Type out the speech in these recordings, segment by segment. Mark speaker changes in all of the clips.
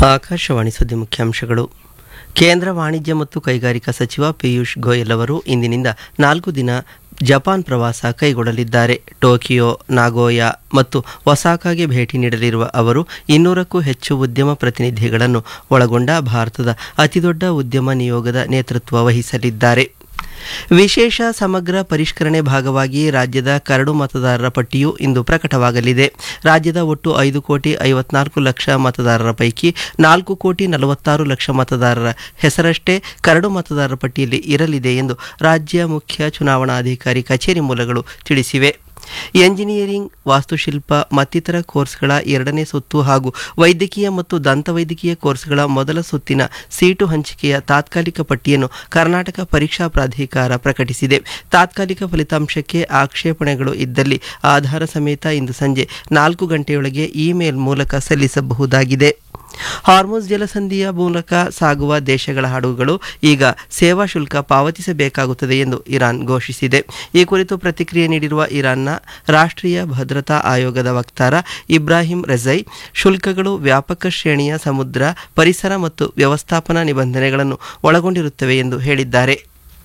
Speaker 1: ಆಕಾಶವಾಣಿ ಸುದ್ದಿ ಮುಖ್ಯಾಂಶಗಳು ಕೇಂದ್ರ ವಾಣಿಜ್ಯ ಮತ್ತು ಕೈಗಾರಿಕಾ ಸಚಿವ ಪಿಯೂಷ್ ಗೋಯಲ್ ಅವರು ಇಂದಿನಿಂದ ನಾಲ್ಕು ದಿನ ಜಪಾನ್ ಪ್ರವಾಸ ಕೈಗೊಳ್ಳಲಿದ್ದಾರೆ ಟೋಕಿಯೋ ನಾಗೋಯಾ ಮತ್ತು ಒಸಾಕಾಗೆ ಭೇಟಿ ನೀಡಲಿರುವ ಅವರು ಇನ್ನೂರಕ್ಕೂ ಹೆಚ್ಚು ಉದ್ಯಮ ಪ್ರತಿನಿಧಿಗಳನ್ನು ಒಳಗೊಂಡ ಭಾರತದ ಅತಿದೊಡ್ಡ ಉದ್ಯಮ ನಿಯೋಗದ ನೇತೃತ್ವ ವಹಿಸಲಿದ್ದಾರೆ ವಿಶೇಷ ಸಮಗ್ರ ಪರಿಷ್ಕರಣೆ ಭಾಗವಾಗಿ ರಾಜ್ಯದ ಕರಡು ಮತದಾರರ ಪಟ್ಟಿಯು ಇಂದು ಪ್ರಕಟವಾಗಲಿದೆ ರಾಜ್ಯದ ಒಟ್ಟು ಐದು ಕೋಟಿ ಐವತ್ನಾಲ್ಕು ಲಕ್ಷ ಮತದಾರರ ಪೈಕಿ ನಾಲ್ಕು ಕೋಟಿ ನಲವತ್ತಾರು ಲಕ್ಷ ಮತದಾರರ ಹೆಸರಷ್ಟೇ ಕರಡು ಮತದಾರರ ಪಟ್ಟಿಯಲ್ಲಿ ಇರಲಿದೆ ಎಂದು ರಾಜ್ಯ ಮುಖ್ಯ ಚುನಾವಣಾಧಿಕಾರಿ ಕಚೇರಿ ಮೂಲಗಳು ತಿಳಿಸಿವೆ ಎಂಜಿನಿಯರಿಂಗ್ ವಾಸ್ತುಶಿಲ್ಪ ಮತ್ತಿತರ ಕೋರ್ಸ್ಗಳ ಎರಡನೇ ಸುತ್ತು ಹಾಗೂ ವೈದ್ಯಕೀಯ ಮತ್ತು ದಂತವೈದ್ಯಕೀಯ ಕೋರ್ಸ್ಗಳ ಮೊದಲ ಸುತ್ತಿನ ಸೀಟು ಹಂಚಿಕೆಯ ತಾತ್ಕಾಲಿಕ ಪಟ್ಟಿಯನ್ನು ಕರ್ನಾಟಕ ಪರೀಕ್ಷಾ ಪ್ರಾಧಿಕಾರ ಪ್ರಕಟಿಸಿದೆ ತಾತ್ಕಾಲಿಕ ಫಲಿತಾಂಶಕ್ಕೆ ಆಕ್ಷೇಪಣೆಗಳು ಇದ್ದಲ್ಲಿ ಆಧಾರ ಸಮೇತ ಇಂದು ಸಂಜೆ ನಾಲ್ಕು ಗಂಟೆಯೊಳಗೆ ಇಮೇಲ್ ಮೂಲಕ ಸಲ್ಲಿಸಬಹುದಾಗಿದೆ ಹಾರ್ಮೋಸ್ ಜಲಸಂಧಿಯ ಮೂಲಕ ಸಾಗುವ ದೇಶಗಳ ಹಡಗುಗಳು ಈಗ ಸೇವಾ ಶುಲ್ಕ ಪಾವತಿಸಬೇಕಾಗುತ್ತದೆ ಎಂದು ಇರಾನ್ ಘೋಷಿಸಿದೆ ಈ ಕುರಿತು ಪ್ರತಿಕ್ರಿಯೆ ನೀಡಿರುವ ಇರಾನ್ನ ರಾಷ್ಟ್ರೀಯ ಭದ್ರತಾ ಆಯೋಗದ ವಕ್ತಾರ ಇಬ್ರಾಹಿಂ ರೆಜೈ ಶುಲ್ಕಗಳು ವ್ಯಾಪಕ ಶ್ರೇಣಿಯ ಸಮುದ್ರ ಪರಿಸರ ಮತ್ತು ವ್ಯವಸ್ಥಾಪನಾ ನಿಬಂಧನೆಗಳನ್ನು ಒಳಗೊಂಡಿರುತ್ತವೆ ಎಂದು ಹೇಳಿದ್ದಾರೆ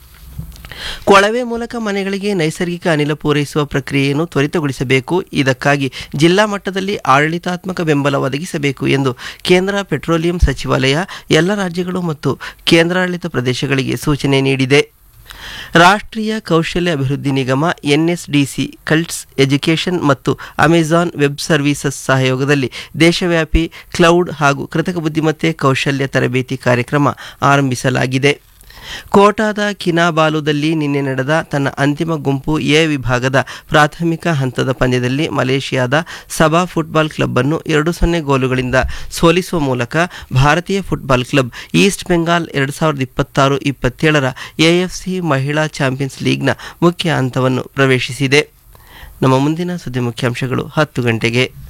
Speaker 1: ಕೊಳವೆ ಮೂಲಕ ಮನೆಗಳಿಗೆ ನೈಸರ್ಗಿಕ ಅನಿಲ ಪೂರೈಸುವ ಪ್ರಕ್ರಿಯೆಯನ್ನು ತ್ವರಿತಗೊಳಿಸಬೇಕು ಇದಕ್ಕಾಗಿ ಜಿಲ್ಲಾ ಮಟ್ಟದಲ್ಲಿ ಆಡಳಿತಾತ್ಮಕ ಬೆಂಬಲ ಒದಗಿಸಬೇಕು ಎಂದು ಕೇಂದ್ರ ಪೆಟ್ರೋಲಿಯಂ ಸಚಿವಾಲಯ ಎಲ್ಲ ರಾಜ್ಯಗಳು ಮತ್ತು ಕೇಂದ್ರಾಡಳಿತ ಪ್ರದೇಶಗಳಿಗೆ ಸೂಚನೆ ನೀಡಿದೆ ರಾಷ್ಟ್ರೀಯ ಕೌಶಲ್ಯ ಅಭಿವೃದ್ಧಿ ನಿಗಮ ಎನ್ಎಸ್ಡಿಸಿ ಕಲ್ಟ್ಸ್ ಎಜುಕೇಷನ್ ಮತ್ತು ಅಮೆಜಾನ್ ವೆಬ್ ಸರ್ವೀಸಸ್ ಸಹಯೋಗದಲ್ಲಿ ದೇಶವ್ಯಾಪಿ ಕ್ಲೌಡ್ ಹಾಗೂ ಕೃತಕ ಬುದ್ಧಿಮತ್ತೆ ಕೌಶಲ್ಯ ತರಬೇತಿ ಕಾರ್ಯಕ್ರಮ ಆರಂಭಿಸಲಾಗಿದೆ ಕೋಟಾದ ಕಿನಾಬಾಲುದಲ್ಲಿ ನಿನ್ನೆ ನಡೆದ ತನ್ನ ಅಂತಿಮ ಗುಂಪು ಎ ವಿಭಾಗದ ಪ್ರಾಥಮಿಕ ಹಂತದ ಪಂದ್ಯದಲ್ಲಿ ಮಲೇಷಿಯಾದ ಸಬಾ ಫುಟ್ಬಾಲ್ ಕ್ಲಬ್ ಅನ್ನು ಎರಡು ಸೊನ್ನೆ ಗೋಲುಗಳಿಂದ ಸೋಲಿಸುವ ಮೂಲಕ ಭಾರತೀಯ ಫುಟ್ಬಾಲ್ ಕ್ಲಬ್ ಈಸ್ಟ್ ಬೆಂಗಾಲ್ ಎರಡು ಸಾವಿರದ ಇಪ್ಪತ್ತಾರು ಇಪ್ಪತ್ತೇಳರ ಎಎಫ್ಸಿ ಮಹಿಳಾ ಚಾಂಪಿಯನ್ಸ್ ಲೀಗ್ನ ಮುಖ್ಯ ಹಂತವನ್ನು ಪ್ರವೇಶಿಸಿದೆ ನಮ್ಮ ಮುಂದಿನ ಸುದ್ದಿ ಮುಖ್ಯಾಂಶಗಳು ಹತ್ತು ಗಂಟೆಗೆ